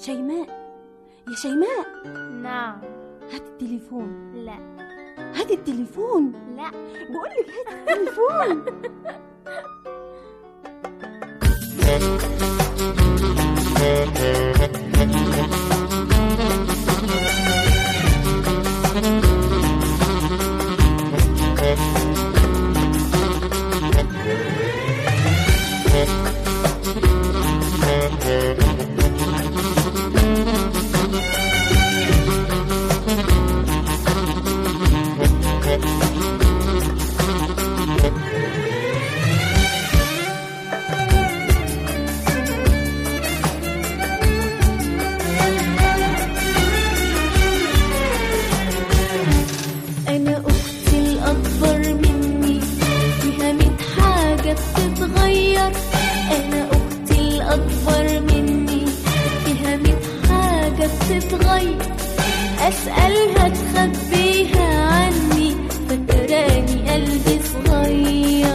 شيماء يا شيماء نعم هات التليفون لا هات التليفون لا بقولك هات التليفون أنا أختي الأكبر مني فيها ميت حاجة بتتغير أنا أختي الأكبر مني فيها ميت حاجة بتتغير أسألها تخبيها عني فاكراني قلبي صغير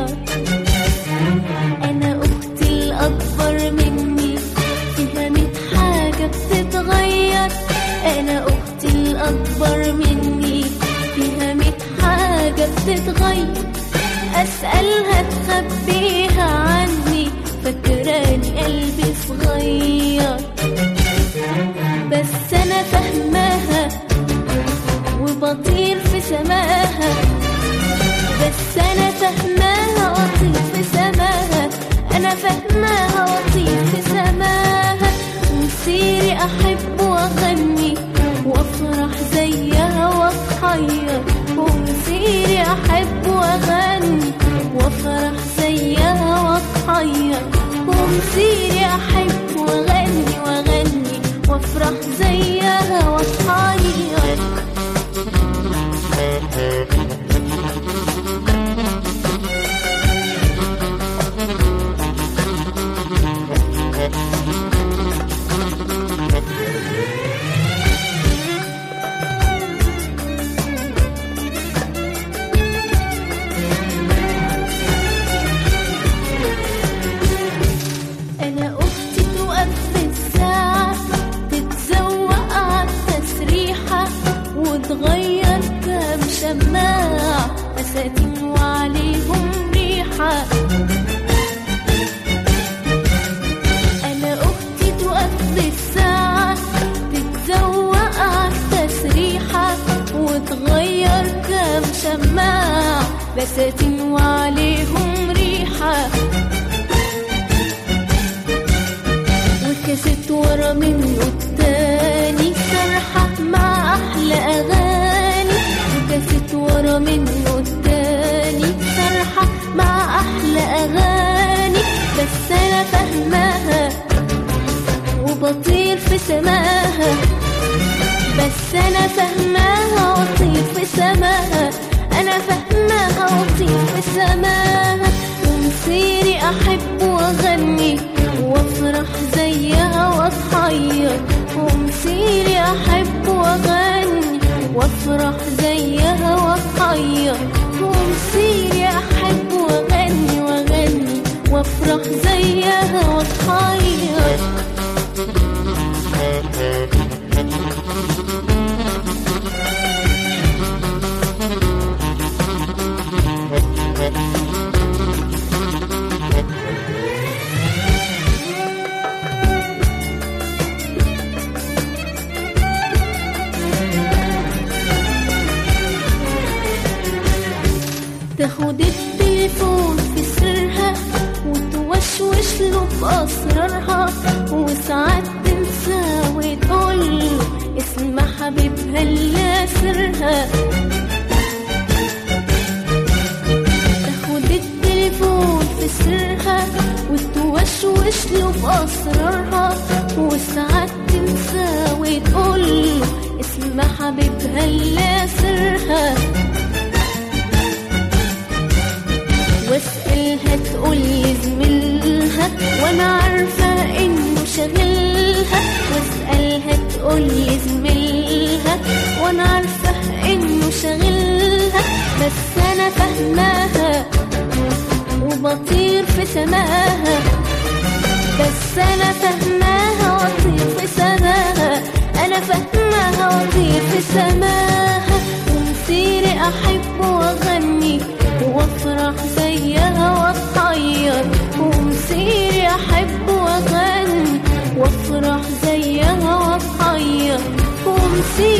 أنا أختي الأكبر مني فيها ميت حاجة بتتغير أنا أختي الأكبر مني فيها ميت حاجة بتتغير أسألها تخبيها عني فاكراني قلبي صغير بس أنا فاهماها وبطير في سماها بس أنا فاهماها وأطير في سماها أنا فاهماها وأطير في سماها ومصيري أحب وأغني وأفرح زيها وأتحير ومصيري أحب وأغني وأفرح زيها وأتحير ومصيري أحب وأغني وأغني وأفرح زيها وأتحير أنا أختي تقف في الساعة تتزوق عالتسريحة وتغير كام شماعة فساتين وعليهم ريحة أنا أختي تقف في الساعة تتزوق عالتسريحة وتغير كام شماعة فساتين وعليهم ريحة وكاسيت ورا منه التاني سرحة مع أحلى أغاني وكاسيت ورا منه التاني سرحة مع أحلى أغاني بس أنا فاهماها وبطير في سماها بس أنا فاهماها وأطير في سماها أنا فاهماها وأطير في سماها ومصيري أحب وأغني وأفرح زيها وأتحير ومصيري أحب وأغني وأفرح زيها وأتحير ومصيري أحب وأغني وأغني وأفرح زيها وأتحير تاخد التليفون في سرها وتوشوش له بأسرارها وساعات تنسى وتقول له اسم حبيبها اللي سرها تاخد التليفون في سرها وتوشوش له بأسرارها وساعات تنسى وتقول له اسم حبيبها اللي سرها واسألها تقول لي زميلها وانا عارفة انه شاغلها واسألها تقول لي زميلها وانا عارفة انه شاغلها بس انا فاهماها وبطير في سماها بس انا فاهماها واطير في سماها سماها ومسيري أحب وأغني وأفرح زيها وأتحير ومسيري أحب وأغني وأفرح زيها وأتحير ومسيري